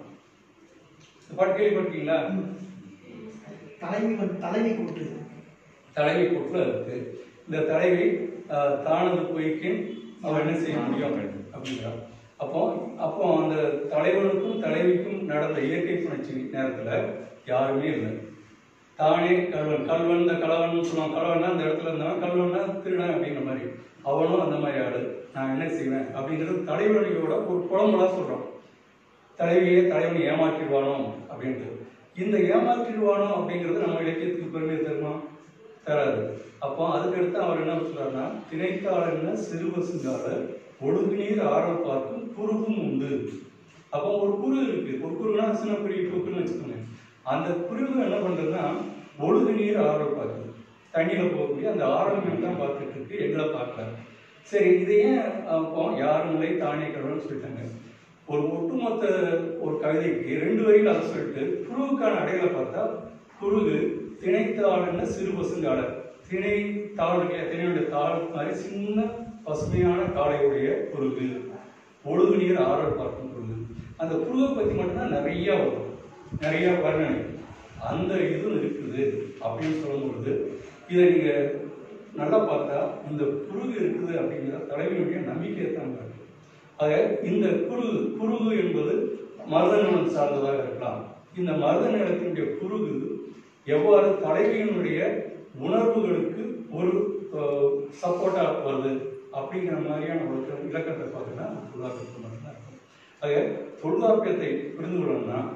இந்த பாட்டு கேள்விப்பட்டீங்களா தலைவி வந்து தலைவி கூட்டு தலைவி பொருள் இருக்கு இந்த தலைவி ஆஹ், தானது பொய்க்கின் அவன் என்ன செய்ய முடியும் அப்படிங்கிறான் அப்போ அப்போ அந்த தலைவனுக்கும் தலைவிக்கும் நடந்த இயற்கை புணர்ச்சி நேரத்துல யாருமே இல்லை தானே கல்வன் கல்வன் இந்த கலவன் சொல்லுவான் கலவன்னா அந்த இடத்துல இருந்தவன் கல்வன்னா திருடன் அப்படிங்கிற மாதிரி அவனும் அந்த மாதிரி ஆளு நான் என்ன செய்வேன் அப்படிங்கிறது தலைவலியோட ஒரு குழம்புலா சொல்றோம் தலைவியே தலைவனை ஏமாற்றிடுவானோ அப்படின்ட்டு இந்த ஏமாற்றிடுவானோ அப்படிங்கிறது நம்ம இலக்கியத்துக்கு பெருமை தருமா தராது அப்போ அதுக்கடுத்து அவர் என்ன சொல்றாருன்னா திணைத்தாளர்ன சிறுபசுங்கால ஒழுங்கு நீர் ஆறல் பார்க்கும் குறுகும் உண்டு அப்போ ஒரு குரு இருக்கு ஒரு குருனா சின்ன பெரிய குறுக்குன்னு வச்சுக்கோங்க அந்த குருவு என்ன பண்றதுன்னா ஒழுகு நீர் ஆறல் பார்க்குது தண்ணியில போகக்கூடிய அந்த ஆறல் மீன் தான் பார்த்துட்டு இருக்கு எங்களை பார்க்கல சரி இது ஏன் அப்போ யார் நிலை தானே கடவுள்னு சொல்லிட்டாங்க ஒரு ஒட்டுமொத்த ஒரு கவிதைக்கு ரெண்டு வரியில் அதை சொல்லிட்டு குருவுக்கான அடையாள பார்த்தா குருகு திணைத்தாளுன்னு சிறு பசுங்காலர் திணை தாள் இல்லையா திணையுடைய தாள் மாதிரி சின்ன பசுமையான காளையுடைய குருகு ஒழுகு நீர் ஆறல் பார்க்கும் குருகு அந்த குருவை பத்தி மட்டும்தான் நிறைய வரும் நிறைய வர்ணனை அந்த இது இருக்குது அப்படின்னு சொல்லும் பொழுது இதை நீங்க நல்லா பார்த்தா இந்த குருகு இருக்குது அப்படிங்கிற தலைவனுடைய நம்பிக்கையை தான் காட்டுது. ஆக இந்த குருகு குருகு என்பது மருத நிலம் சார்ந்ததாக இருக்கலாம் இந்த மருத நிலத்தினுடைய குருகு எவ்வாறு தலைவியினுடைய உணர்வுகளுக்கு ஒரு சப்போர்ட்டா வருது அப்படிங்கிற மாதிரியான ஒரு இலக்கத்தை பார்த்தீங்கன்னா தொல்காப்பியத்தை மட்டும்தான் இருக்கும் ஆக தொல்காப்பியத்தை புரிந்து கொள்ளணும்னா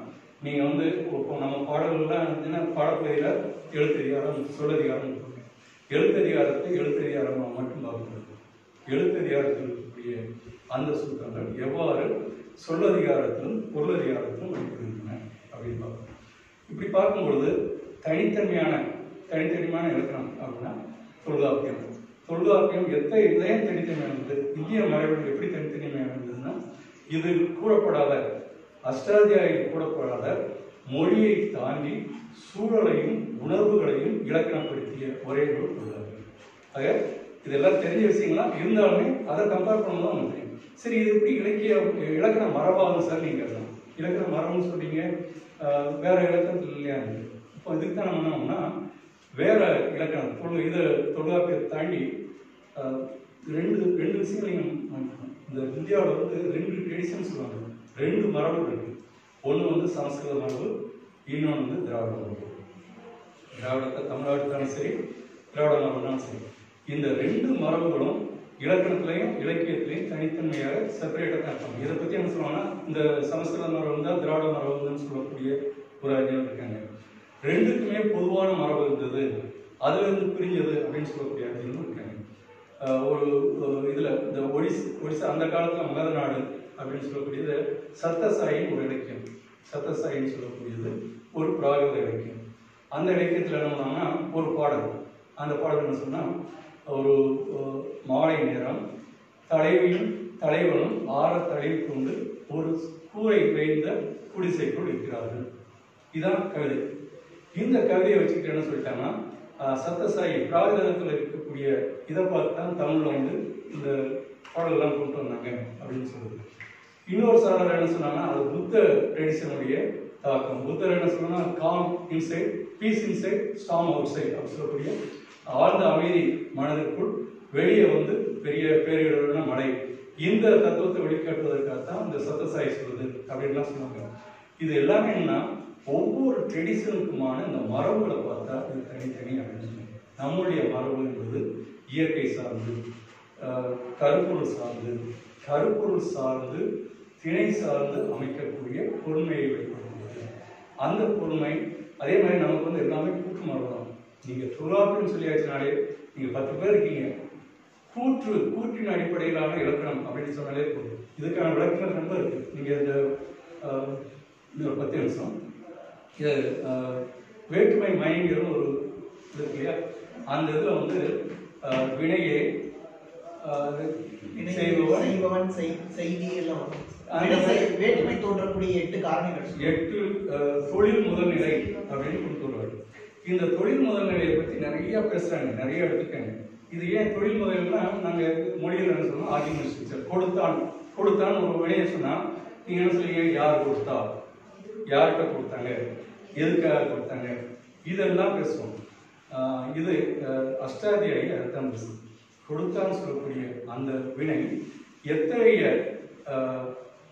நீங்கள் வந்து இப்போ நம்ம பாடல்கள்லாம் இருந்துச்சுன்னா பாடப்பகுதியில் எழுத்ததிகாரம் சொல்லதிகாரம் இருக்கும். எழுத்ததிகாரத்தை எழுத்ததிகாரமாக மட்டும் பார்க்கணும் எழுத்ததிகாரத்தில் இருக்கக்கூடிய அந்த சூத்திரங்கள் எவ்வாறு சொல்லதிகாரத்திலும் பொருளதிகாரத்திலும் வெளிப்படுகின்றன அப்படின்னு பார்க்கணும் இப்படி பார்க்கும்பொழுது தனித்தன்மையான தனித்தன்மையான இலக்கணம் அப்படின்னா தொல்காப்பியம் தொல்காப்பியம் எத்த இதயம் தனித்தன்மையானது இந்திய மரபு எப்படி தனித்தன்மையானதுன்னா இது கூறப்படாத அஷ்டாத்தியாயில் கூறப்படாத மொழியை தாண்டி சூழலையும் உணர்வுகளையும் இலக்கணப்படுத்திய ஒரே நூல் தொல்காப்பியம் ஆக இதெல்லாம் தெரிஞ்ச விஷயங்களா இருந்தாலுமே அதை கம்பேர் பண்ணும்போது நமக்கு தெரியும் சரி இது எப்படி இலக்கிய இலக்கண மரபாகும் சார் நீங்கள் கேட்கலாம் இலக்கண மரபுன்னு சொல்றீங்க ஆஹ் வேற இலக்கணத்தில் இல்லையா இப்போ இதுக்கு தான் நம்ம என்ன பண்ணோம்னா வேற இலக்கணம் தொழு இதை தொல்காப்பியத்தை தாண்டி ஆஹ் ரெண்டு ரெண்டு விஷயங்கள் நீங்கள் நோக்கணும். இந்த இந்தியாவில் வந்து ரெண்டு ட்ரெடிஷன் சொல்லுவாங்க ரெண்டு மரபு இருக்கு ஒன்று வந்து சமஸ்கிருத மரபு இன்னொன்று வந்து திராவிட மரபு திராவிடத்தை தமிழ்நாட்டுத்தாலும் சரி திராவிட மரபுனாலும் சரி இந்த ரெண்டு மரபுகளும் இலக்கணத்திலையும் இலக்கியத்திலையும் தனித்தன்மையாக செப்பரேட்டாக தான் இருப்பாங்க இதை பற்றி என்ன சொல்லுவாங்கன்னா இந்த சமஸ்கிருத மரபு தான் திராவிட மரபுன்னு சொல்லக்கூடிய ஒரு அறிஞர் இருக்காங்க ரெண்டுக்குமே பொதுவான மரபு இருந்தது அதுல இருந்து பிரிஞ்சது அப்படின்னு சொல்லக்கூடிய அறிஞர்களும் இருக்காங்க ஆஹ் ஒரு ஒரு இதுல இந்த ஒடிஸ் ஒடிசா அந்த காலத்துல மகத நாடு அப்படின்னு சொல்லக்கூடியது சத்தசாயின் ஒரு இலக்கியம் சத்தசாயின்னு சொல்லக்கூடியது ஒரு பிராகிருத இலக்கியம் அந்த இலக்கியத்துல என்ன பண்ணாங்கன்னா ஒரு பாடல் அந்த பாடல் என்ன சொன்னா ஒரு ஒரு மாலை நேரம் தலைவியும் தலைவனும் ஆற தழுவி கொண்டு ஒரு கூரை வேய்ந்த குடிசைக்குள் இருக்கிறார்கள் இதான் கவிதை இந்த கவிதையை வச்சுக்கிட்டு என்ன சொல்லிட்டாங்கன்னா ஆஹ், சத்தசாயி பிராகிருதத்தில் இருக்கக்கூடிய இதை பார்த்து தான் தமிழ்ல வந்து இந்த பாடலெல்லாம் கொண்டு வந்தாங்க அப்படின்னு சொல்லுது இன்னொரு சாரர் என்ன சொன்னாங்கன்னா அது புத்த ட்ரெடிஷனுடைய தாக்கம் புத்தர் என்ன சொன்னா calm inside peace inside storm outside அப்படின்னு சொல்லக்கூடிய ஆழ்ந்த அமைதி மனதிற்குள் வெளியே வந்து பெரிய பேரிடரான மழை இந்த தத்துவத்தை வெளிக்காட்டுவதற்காகத்தான் இந்த சத்தசாயி சொல்லுது அப்படின்லாம் சொன்னாங்க இது எல்லாமே என்னன்னா ஒவ்வொரு ட்ரெடிஷனுக்குமான இந்த மரபுகளை பார்த்தா இது தனித்தனி அப்படின்னு சொல்லுவாங்க நம்முடைய மரபு என்பது இயற்கை சார்ந்து ஆஹ், கருப்பொருள் சார்ந்து கருப்பொருள் சார்ந்து திணை சார்ந்து அமைக்கக்கூடிய பொறுமையை வெளிப்படுத்துகிறது அந்த பொறுமை அதே மாதிரி நமக்கு வந்து எல்லாமே கூட்டு மரபு தான் நீங்க தொழிலாளர்னு சொல்லியாச்சுனாலே நீங்க பத்து பேர் இருக்கீங்க கூற்று கூற்றின் அடிப்படையிலான இலக்கணம் அப்படின்னு சொன்னாலே போதும் இதுக்கான விளக்கங்கள் ரொம்ப இருக்கு நீங்க இந்த ஆஹ், இந்த ஒரு பத்து நிமிஷம் இது ஆஹ், வேற்றுமை மயங்கிற ஒரு இது இருக்கு இல்லையா அந்த இதுல வந்து ஆஹ், வினையே ஆஹ், செய்பவன் செய்பவன் செய்- செய்தி எல்லாம் வரும். அந்த வினை மாதிரி- செய்- வேற்றுமை தோன்றக்கூடிய எட்டு காரணிகள் சொல்லு. எட்டு அஹ், தொழில் முதல்நிலை அப்படின்னு கொடுத்துருவாரு இந்த தொழில் முதல்நிலையை பத்தி நிறைய பேசுறாங்க நிறைய எடுத்துக்காங்க இது ஏன் தொழில் முதல்னா நாங்க மொழியில் என்ன சொன்னோம் ஆர்குமெண்ட் கொடுத்தான் கொடுத்தான் ஒரு வினையை சொன்னா நீங்க என்ன சொல்லுவீங்க யார் கொடுத்தா யார்கிட்ட கொடுத்தாங்க எதுக்காக கொடுத்தாங்க இதெல்லாம் பேசுவோம் ஆஹ் இது அஹ், அஷ்டாத்தியாயி அர்த்தம் பேசும் கொடுத்தான்னு சொல்லக்கூடிய அந்த வினை எத்தகைய ஆஹ்,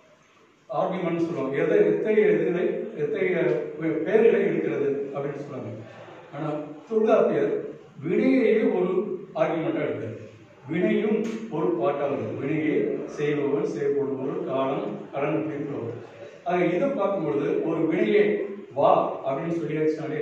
ஆர்குமெண்ட் சொல்லுவாங்க எதை எத்தகைய இதுகளை எத்தகைய வே- பேர்களை எடுக்கிறது அப்படின்னு சொல்லுவாங்க ஆனா தொல்காப்பியர் வினையையே ஒரு ஆர்குமெண்ட்டாக எடுக்கிறது வினையும் ஒரு பாட்டாக வருது வினையே செய்பவன் செய்யப்படுபவர் காலம் கடன் பிடிப்பவர் ஆக இதை பார்க்கும்பொழுது ஒரு வினையே வா அப்படின்னு சொல்லியாச்சுனாலே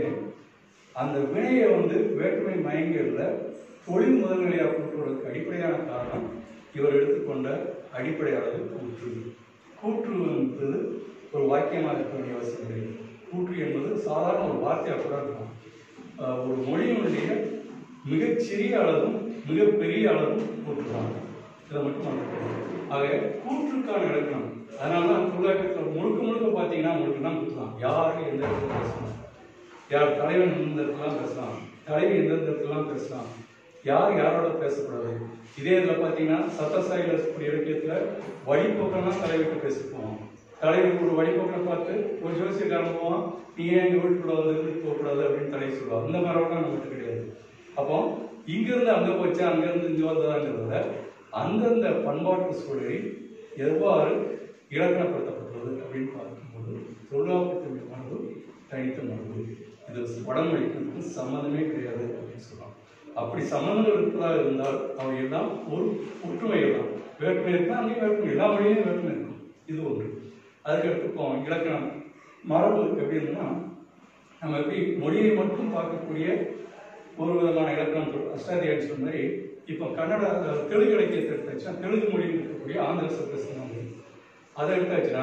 அந்த வினையை வந்து வேற்றுமை மயங்கிறதுல தொழில் முதல்நிலையாக கூட்டுவதற்கு அடிப்படையான காரணம் இவர் எடுத்துக்கொண்ட அடிப்படையானது கூற்று கூற்று என்பது ஒரு வாக்கியமாக இருக்க வேண்டிய அவசியம் கிடையாது கூற்று என்பது சாதாரண ஒரு வார்த்தையாக கூட இருக்கும் ஆஹ் ஒரு மொழியினுடைய மிகச்சிறிய அளவும் மிகப்பெரிய அளவும் கூற்றுதான் இதை மட்டும் மறக்கக்கூடாது. ஆக கூற்றுக்கான இலக்கணம் அதனால தான் தொழிலாளத்தில் முழுக்க முழுக்க பார்த்தீங்கன்னா முழுக்க தான் கூற்றுதான் யார் எந்த இடத்துல பேசலாம் யார் தலைவன் எந்த இடத்துலாம் பேசலாம் தலைவி எந்த இடத்துலாம் பேசலாம் யார் யாரோட பேசக்கூடாது இதே இதில் பார்த்தீங்கன்னா சத்தசாயில இருக்கக்கூடிய இலக்கியத்தில் வழிபோக்கனா தலைவிட்டு பேசிப்போம் தலைவி ஒரு வழிபோக்கனை பார்த்து ஒரு ஜோசியக்காரன் போவான் நீ ஏன் எங்கள் வீட்டுக்குள்ள வந்து இருந்து போகக்கூடாது அப்படின்னு தலைவி சொல்லுவாள் இந்த மாதிரிலாம் நம்மகிட்ட கிடையாது அப்போ இங்கிருந்து அங்கே போச்சா அங்கேருந்து இங்கே வந்ததாங்கிறத அந்தந்த பண்பாட்டு சூழலில் எவ்வாறு இலக்கணப்படுத்தப்பட்டுள்ளது அப்படின்னு பார்க்கும்போது தொழிலாளத்தின் மரபு தனித்த மரபு இது வடமொழிக்கு சம்மந்தமே கிடையாது அப்படின்னு சொல்லலாம் அப்படி சம்மந்தங்கள் இருப்பதாக இருந்தால் அவை எல்லாம் ஒரு ஒற்றுமை தான் வேற்றுமை இருக்குன்னா அங்கேயும் வேற்றுமை எல்லா மொழியிலும் வேற்றுமை இருக்கும் இது ஒன்று அதுக்கு அடுத்து இப்போ இலக்கணம் மரபு எப்படி இருந்ததுன்னா நம்ம எப்படி மொழியை மட்டும் பார்க்கக்கூடிய ஒரு விதமான இலக்கணம் சொல் அஷ்டாதிகாரி சொன்ன மாதிரி இப்போ கன்னட அஹ், தெலுங்கு இலக்கியத்தை எடுத்தாச்சுன்னா தெலுங்கு மொழியில் இருக்கக்கூடிய ஆந்திர சப்ரசனம் அதை எடுத்தாச்சுன்னா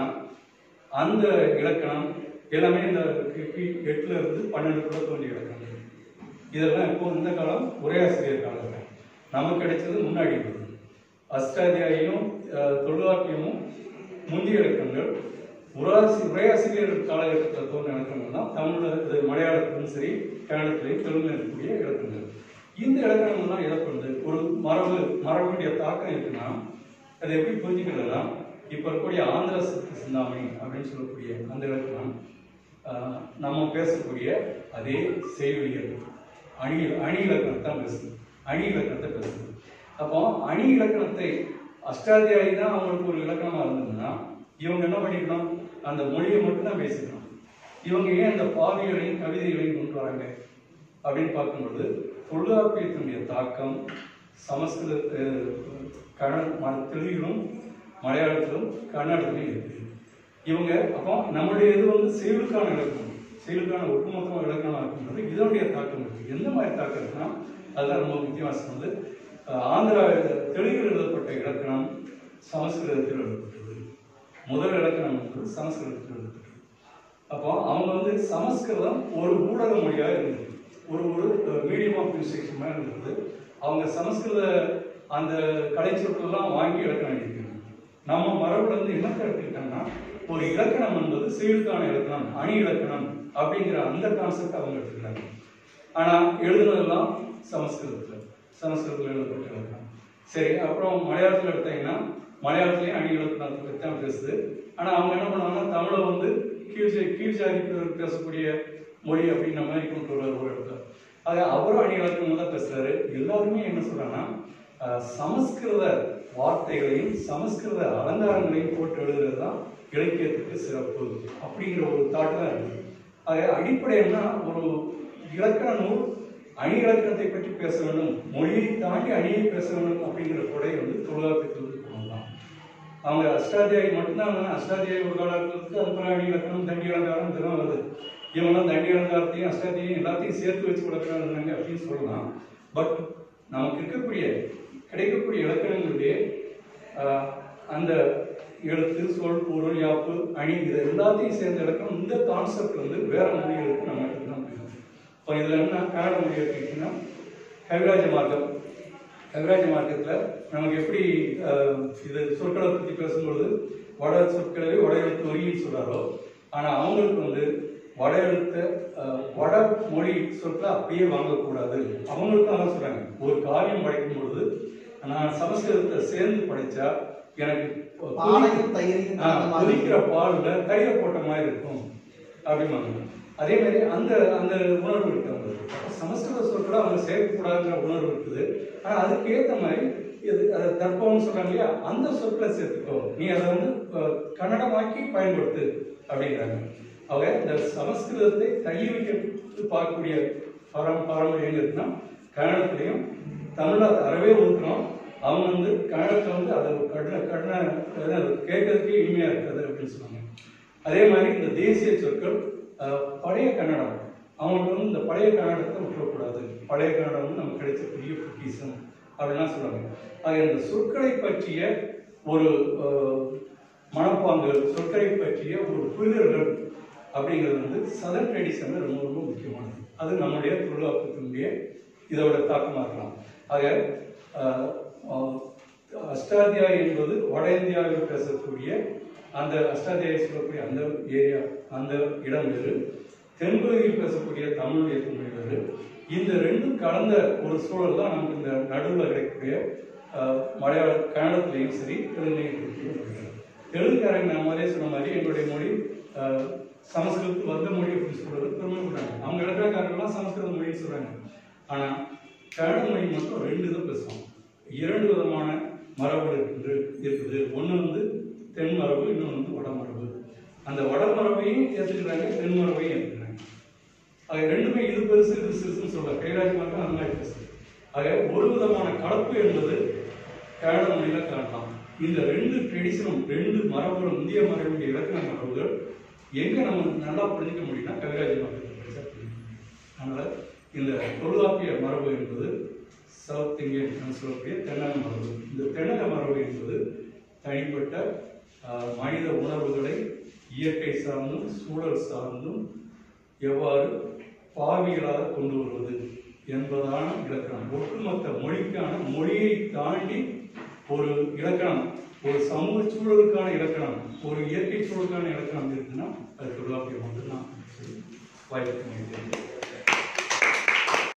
அந்த இலக்கணம் எல்லாமே இந்த கிபி எட்டுல இருந்து பன்னெண்டுக்குள்ள தோன்றிய இலக்கணம் இதெல்லாம் இப்போ இந்த காலம் உரையாசிரியர் காலம் நமக்கு கிடைச்சது முன்னாடி இருந்தது அஷ்டாத்தியாயியும் அஹ், தொல்காப்பியமும் முந்தைய இலக்கணங்கள் உராசி உரையாசிரியர் காலகட்டத்தில் தோன்ற இலக்கணங்கள் தான் தமிழ்ல இது மலையாளத்திலும் சரி கன்னடத்திலையும் தெலுங்குல இருக்கக்கூடிய இலக்கணங்கள் இந்த இலக்கணங்கள்லாம் எதை பண்ணுது ஒரு மரபு மரபுடைய தாக்கம் இருக்குன்னா அதை எப்படி புரிஞ்சுக்கிறதுனா இப்போ இருக்கக்கூடிய ஆந்திர சத்து சிந்தாமணி அப்படின்னு சொல்லக்கூடிய அந்த இலக்கணம் ஆஹ், நம்ம பேசக்கூடிய அதே செய்வழிகள் அணி அணி இலக்கணத்தை தான் பேசுது அணி இலக்கணத்தை பேசுது அப்போ அணி இலக்கணத்தை அஷ்டாத்தியாயி தான் அவங்களுக்கு ஒரு இலக்கணமா இருந்ததுன்னா இவங்க என்ன பண்ணிக்கணும் அந்த மொழியை மட்டும்தான் பேசிக்கணும் இவங்க ஏன் அந்த பாவிகளையும் கவிதைகளையும் கொண்டு வராங்க அப்படின்னு பார்க்கும்பொழுது தொல்காப்பியத்தினுடைய தாக்கம் சமஸ்கிருத அஹ், கன்னட ம- தெலுங்கிலும் மலையாளத்திலும் கன்னடத்திலும் இருக்கு இவங்க அப்போ நம்முடைய இது வந்து செயலுக்கான இலக்கணம் செயலுக்கான ஒட்டுமொத்தமாக இலக்கணமாக இருக்கும்போது இதனுடைய தாக்கம் இருக்கு எந்த மாதிரி தாக்கம் இருக்குன்னா அதுதான் ரொம்ப முக்கியமாக வந்து அஹ், ஆந்திரா தெலுங்கில் எழுதப்பட்ட இலக்கணம் சமஸ்கிருதத்தில் எழுதப்பட்டது முதல் இலக்கணம் என்பது சமஸ்கிருதத்தில் எழுதப்பட்டது அப்போ அவங்க வந்து சமஸ்கிருதம் ஒரு ஊடக மொழியாக இருந்தது ஒரு ஒரு மீடியம் ஆஃப் இன்ஸ்ட்ரக்ஷன் மாதிரி இருந்தது அவங்க சமஸ்கிருத அந்த கலைச்சொற்கள்லாம் வாங்கி இலக்கணம் எழுதியிருக்காங்க நம்ம மரபுல இருந்து என்னத்தை எடுத்துக்கிட்டாங்கன்னா ஒரு இலக்கணம் என்பது செயலுக்கான இலக்கணம் அணி இலக்கணம் அப்படிங்கிற அந்த கான்செப்ட் அவங்க எடுத்துக்கிறாங்க ஆனா எழுதுனதெல்லாம் சமஸ்கிருதத்துல சமஸ்கிருதத்தில் எழுதப்பட்ட இலக்கணம் சரி அப்புறம் மலையாளத்தில் எடுத்தீங்கன்னா மலையாளத்துலேயும் அணி இலக்கணத்தை பற்றி தான் பேசுது ஆனா அவங்க என்ன பண்ணுவாங்கன்னா தமிழை வந்து கீழ் ஜா- கீழ் ஜாதி பிரிவினர் பேசக்கூடிய மொழி அப்படின்ற மாதிரி கொண்டு வருவார் ஒரு இடத்துல ஆக அவரும் அணி இலக்கணம் தான் பேசுறாரு எல்லாருமே என்ன சொல்றாங்கன்னா அஹ், சமஸ்கிருத வார்த்தைகளையும் சமஸ்கிருத அலங்காரங்களையும் போட்டு எழுதுறது தான் இலக்கியத்துக்கு சிறப்பு அப்படிங்கிற ஒரு தாட்டு தான் இருக்கு ஆக அடிப்படை என்ன ஒரு இலக்கண நூல் அணி இலக்கணத்தை பற்றி பேச வேண்டும் மொழியை தாண்டி அணியை பேச வேண்டும் அப்படிங்கிற கொடை வந்து தொழிலாளத்திலிருந்து கொண்டு தான் அவங்க அஷ்டாத்தியாயி மட்டும்தான் இருந்தாங்க. அஷ்டாத்தியாயி ஒரு காலத்துக்கு அதுக்கப்புறம் அணி இலக்கணம் தண்டி அலங்காரம் இதெல்லாம் வருது இவங்கெல்லாம் தண்டி அலங்காரத்தையும் அஷ்டாத்தியாயும் எல்லாத்தையும் சேர்த்து வச்சு கொடுக்குறாங்க இருந்தாங்க அப்படின்னு சொல்லலாம் பட் நமக்கு இருக்கக்கூடிய கிடைக்கக்கூடிய இலக்கணங்களுடைய ஆஹ், அந்த எழுத்து சொல் பொருள் யாப்பு அணி இது எல்லாத்தையும் சேர்ந்த இலக்கணம் இந்த கான்செப்ட் வந்து வேற மொழிகளுக்கு நம்ம எடுத்துக்கலாம் இப்போ இதில் என்ன கன்னட மொழி எடுத்துக்கிட்டிங்கன்னா கவிராஜ மார்க்கம் கவிராஜ மார்க்கத்தில் நமக்கு எப்படி அஹ், இது சொற்களை பற்றி பேசும்பொழுது வட சொற்களை வட எழுத்து ஒரின்னு சொல்றாரோ ஆனால் அவங்களுக்கு வந்து வட எழுத்த அஹ், வட மொழி சொற்களை அப்படியே வாங்கக்கூடாது அவங்களுக்கும் அதான் சொல்றாங்க ஒரு காவியம் படைக்கும் பொழுது நான் சமஸ்கிருதத்தை சேர்ந்து படிச்சா எனக்கு பாலையும் தயிரையும் ஆ, கலந்த மாதிரி. கொதிக்கிற பால்ல தயிரை போட்ட மாதிரி இருக்கும் அப்படிம்பாங்க அதே மாதிரி அந்த அந்த உணர்வு இருக்கு அவங்களுக்கு அப்ப சமஸ்கிருத சொற்களை அவங்க சேர்க்கக்கூடாதுங்கிற உணர்வு இருக்குது ஆனா அதுக்கு ஏத்த மாதிரி இது அதை தர்ப்பம்னு சொல்றாங்க இல்லையா அந்த சொற்களை சேர்த்துக்கோ நீ அதை வந்து அஹ், கன்னடமாக்கி பயன்படுத்து அப்படிங்கிறாங்க அவங்க இந்த சமஸ்கிருதத்தை தள்ளி வைக்க பார்க்கக்கூடிய பாரம் பாரம்பரியம் எங்க இருக்குன்னா கன்னடத்துலையும் தமிழ்ல அதை அறவே ஊற்றுறோம் அவங்க வந்து கன்னடத்தில் வந்து அது ஒரு கடின கடின அதாவது கேட்கறதுக்கே இனிமையா இருக்குது அப்படின்னு சொன்னாங்க அதே மாதிரி இந்த தேசிய சொற்கள் அஹ், பழைய கன்னடம் அவங்களுக்கு வந்து இந்த பழைய கன்னடத்தை விட்டுறக்கூடாது பழைய கன்னடம் வந்து நமக்கு கிடைச்ச பெரிய பொக்கிஷம் அப்படின்லாம் சொல்றாங்க ஆக இந்த சொற்களை பற்றிய ஒரு அஹ், மனப்பாங்குகள் சொற்களை பற்றிய ஒரு புரிதல்கள் அப்படிங்கிறது வந்து சதன் ட்ரெடிஷன்ல ரொம்ப ரொம்ப முக்கியமானது அது நம்முடைய தொழிலாளத்தினுடைய இதோட தாக்கமாக இருக்கலாம் ஆக அஹ், அஹ், அஷ்டாத்தியாய் என்பது வட இந்தியாவில் பேசக்கூடிய அந்த அஷ்டாத்தியாய் சொல்லக்கூடிய அந்த ஏரியா அந்த இடம் வேறு தென்பகுதியில் பேசக்கூடிய தமிழுடைய தமிழ் வேறு இந்த ரெண்டும் கலந்த ஒரு சூழல் தான் நமக்கு இந்த நடுவில் கிடைக்கக்கூடிய அஹ், மலையாள கன்னடத்துலையும் சரி தெலுங்குலையும் இருக்கக்கூடிய மொழிகள். தெலுங்குக்காரங்க நான் முதலே சொன்ன மாதிரி எங்களுடைய மொழி அஹ், சமஸ்கிருதத்து வந்த மொழி அப்படின்னு சொல்றது பெருமைப்படுறாங்க அவங்க இலக்கியக்காரங்களாம் சமஸ்கிருத மொழின்னு சொல்றாங்க ஆனா கன்னட மொழி மட்டும் ரெண்டு இதை பேசுவோம் இரண்டு விதமான மரபுகள் இருக்குது இருக்குது ஒன்று வந்து தென் மரபு இன்னொன்று வந்து வட மரபு அந்த வட மரபையும் ஏற்றுக்கிறாங்க தென் மரபையும் ஏற்றுக்கிறாங்க ஆக ரெண்டுமே இது பெருசு இது சிறுசுன்னு சொல்ல கைராஜ் மட்டும் அந்த மாதிரி பேசுது ஆக ஒரு விதமான கலப்பு என்பது கன்னட மொழியில காணலாம் இந்த ரெண்டு ட்ரெடிஷனும் ரெண்டு மரபுகளும் இந்திய மரபுடைய இலக்கண மரபுகள் எங்க நம்ம நல்லா புரிஞ்சுக்க முடியும்னா கவிராஜன் அவர்கள் படிச்சா புரியும் அதனால இந்த தொல்காப்பிய மரபு என்பது சவுத் இந்தியன் என்று சொல்லக்கூடிய தென்னக மரபு இந்த தென்னக மரபு என்பது தனிப்பட்ட ஆஹ், மனித உணர்வுகளை இயற்கை சார்ந்தும் சூழல் சார்ந்தும் எவ்வாறு பாவியலாக கொண்டு வருவது என்பதான இலக்கணம் ஒட்டுமொத்த மொழிக்கான மொழியை தாண்டி ஒரு இலக்கணம் ஒரு சமூக சூழலுக்கான இலக்கணம் ஒரு இயற்கை சூழலுக்கான இலக்கணம் இருக்குன்னா அது தொல்காப்பியம் மட்டும்தான் வாய்ப்பு